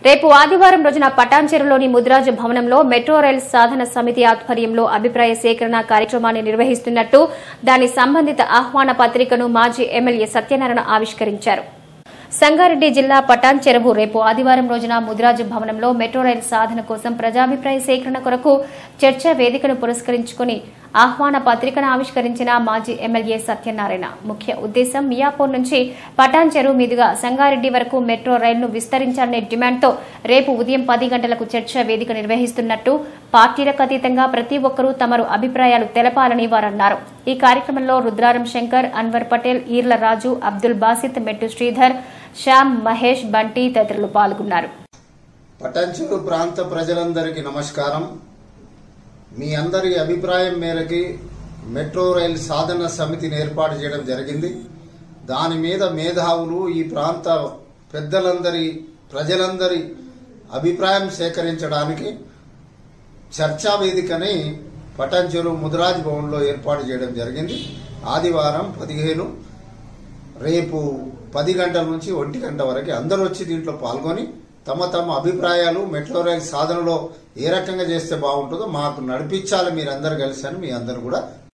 రేపు ఆదివారం రోజున పటాన్చెరులోని ముద్రాజు భవనంలో మెట్రో రైల్ సాధన సమితి ఆధ్వర్యంలో అభిప్రాయ సేకరణ కార్యక్రమాన్ని నిర్వహిస్తున్నట్టు దాని సంబంధిత ఆహ్వాన పత్రికను మాజీ ఎమ్మెల్యే సత్యనారాయణ ఆవిష్కరించారు సంగారెడ్డి జిల్లా పటాన్ చెరువు రేపు ఆదివారం రోజున ముదిరాజు భవనంలో మెట్రో రైలు సాధన కోసం ప్రజాభిప్రాయ సేకరణ కొరకు చర్చా వేదికను పురస్కరించుకుని ఆహ్వాన పత్రికను ఆవిష్కరించిన మాజీ ఎమ్మెల్యే సత్యనారాయణ ముఖ్య ఉద్దేశం మియాపూర్ నుంచి పటాన్ చెరువు మీదుగా సంగారెడ్డి వరకు మెట్రో రైలును విస్తరించాలనే డిమాండ్తో రేపు ఉదయం పది గంటలకు చర్చా వేదిక నిర్వహిస్తున్నట్టు పార్టీలకు అతీతంగా ప్రతి ఒక్కరూ తమరు అభిప్రాయాలు తెలపాలని వారన్నారు ఈ కార్యక్రమంలో రుద్రారం శంకర్ అన్వర్ పటేల్ ఈర్ల రాజు అబ్దుల్ బాసిత్ మెట్టు శ్రీధర్ శ్యామ్ మహేష్ బంటి తదితరులు పాల్గొన్నారు పటంచెరు ప్రాంత ప్రజలందరికీ నమస్కారం మీ అందరి అభిప్రాయం మేరకి మెట్రో రైల్ సాధన సమితిని ఏర్పాటు చేయడం జరిగింది దాని మీద మేధావులు ఈ ప్రాంత పెద్దలందరి ప్రజలందరి అభిప్రాయం సేకరించడానికి చర్చా వేదికని పటంచెరు ముదిరాజ్ భవన్లో ఏర్పాటు చేయడం జరిగింది ఆదివారం పదిహేను రేపు పది గంటల నుంచి ఒంటి గంట వరకు అందరూ వచ్చి దీంట్లో పాల్గొని తమ తమ అభిప్రాయాలు మెట్రో రైల్ సాధనలో ఏ రకంగా చేస్తే బాగుంటుందో మాకు నడిపించాలి మీరందరూ కలిసి అని మీ అందరూ కూడా